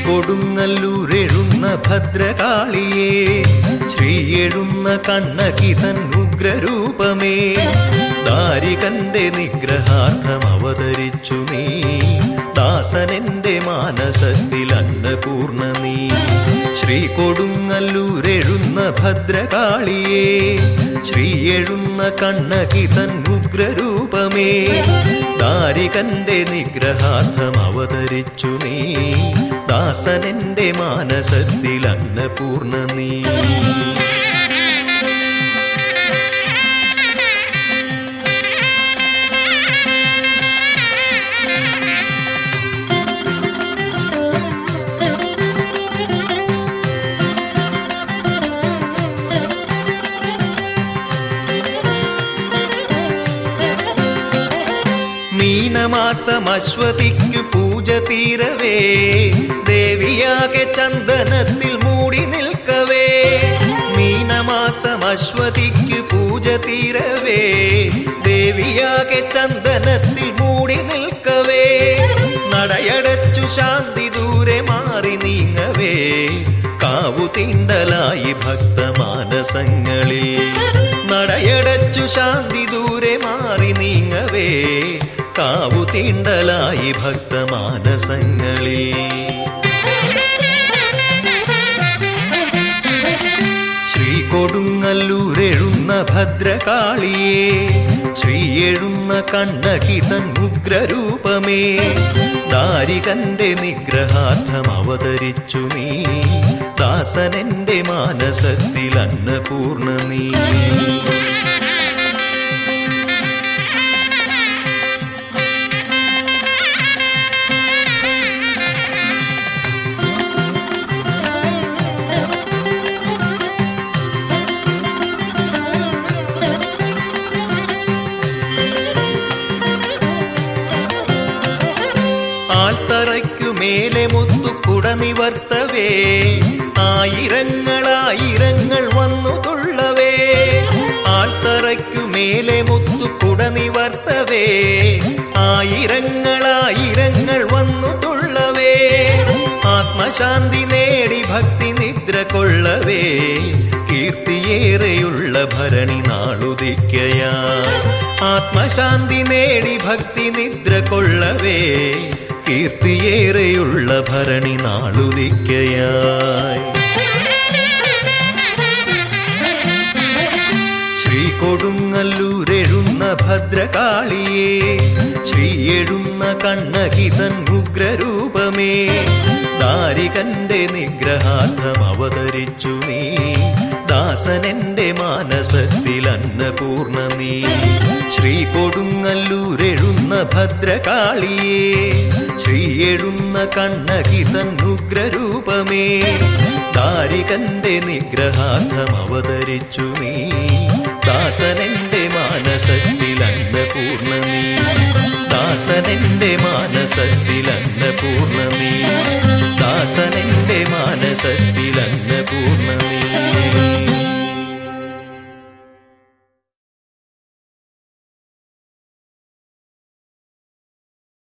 കൊടുങ്ങല്ലൂരെഴുന്ന ഭദ്രകാളിയേ ശ്രീയെഴുന്ന കണ്ണകി തൻ ഉഗ്രരൂപമേ ദാരികന്റെ നിഗ്രഹാർത്ഥം അവതരിച്ചു നീ ദാസനെന്റെ മാനസത്തിൽ അന്നപൂർണ നീ ശ്രീ കൊടുങ്ങല്ലൂരെഴുന്ന ഭദ്രകാളിയേ ശ്രീയെഴുന്ന കണ്ണകി തൻ ഉഗ്രരൂപമേ ദാരികന്റെ നിഗ്രഹാർത്ഥം അവതരിച്ചു നീ ദാസനെന്റെ മാനസത്തിൽ അന്നപൂർണ നീ മീനമാസം അശ്വതിക്കു പൂജ തീരവേ ദേവിയാകെ ചന്ദനത്തിൽ മൂടി നിൽക്കവേ മീനമാസം അശ്വതിക്കു പൂജ തീരവേ ദേവിയാകെ ചന്ദനത്തിൽ മൂടി നിൽക്കവേ നടയടച്ചു ശാന്തി ദൂരെ മാറി നീങ്ങവേ കാവു തീണ്ടലായി ഭക്തമാനസങ്ങളിൽ നടയടച്ചു ശാന്തി ദൂരെ മാറി നീങ്ങവേ കാവു തീണ്ടലായി ഭക്തമാനസങ്ങളിൽ ശ്രീ കൊടുങ്ങല്ലൂരെഴുന്ന ഭദ്രകാളിയേ ശ്രീയെഴുന്ന കണ്ണകി തൻ ഉഗ്രരൂപമേ ദാരികന്റെ നിഗ്രഹാർത്ഥം അവതരിച്ചു നീ ദാസനെന്റെ മാനസത്തിൽ അന്നപൂർണ നീ ആൽത്തറയ്ക്കു മേലെ മുത്തുക്കുട നിവർത്തവേ ആയിരങ്ങളായിരങ്ങൾ വന്നു തുള്ളവേ ആൽത്തറയ്ക്കു മേലെ മുത്തുക്കുട നിവർത്തവേ ആയിരങ്ങളായിരങ്ങൾ വന്നു തുള്ളവേ ആത്മശാന്തി നേടി ഭക്തി നിദ്ര കൊള്ളവേ കീർത്തിയേറെയുള്ള ഭരണി നാളുദിക്കയാ ആത്മശാന്തി നേടി ഭക്തി നിദ്ര കൊള്ളവേ കീർത്തിയേറെയുള്ള ഭരണി നാളുദിക്കയായി ശ്രീ കൊടുങ്ങല്ലൂരെഴുന്ന ഭദ്രകാളിയേ ശ്രീയെഴുന്ന കണ്ണകി തൻ ഉഗ്രരൂപമേ ദാരികന്റെ നിഗ്രഹാർത്ഥം അവതരിച്ചു നീ ദാസനെന്റെ മാനസത്തിൽ അന്നപൂർണ നീ ശ്രീ കൊടുങ്ങല്ലൂരെഴുന്ന ഭദ്രകാളിയേ ശ്രീയെഴുന്ന കണ്ണകി തൻ ഉഗ്രരൂപമേ ദാരികന്റെ നിഗ്രഹാർത്ഥം അവതരിച്ചു നീ ദാസനെന്റെ മാനസത്തിൽ അന്നപൂർണ നീ ദാസനെന്റെ മാനസത്തിൽ അന്നപൂർണ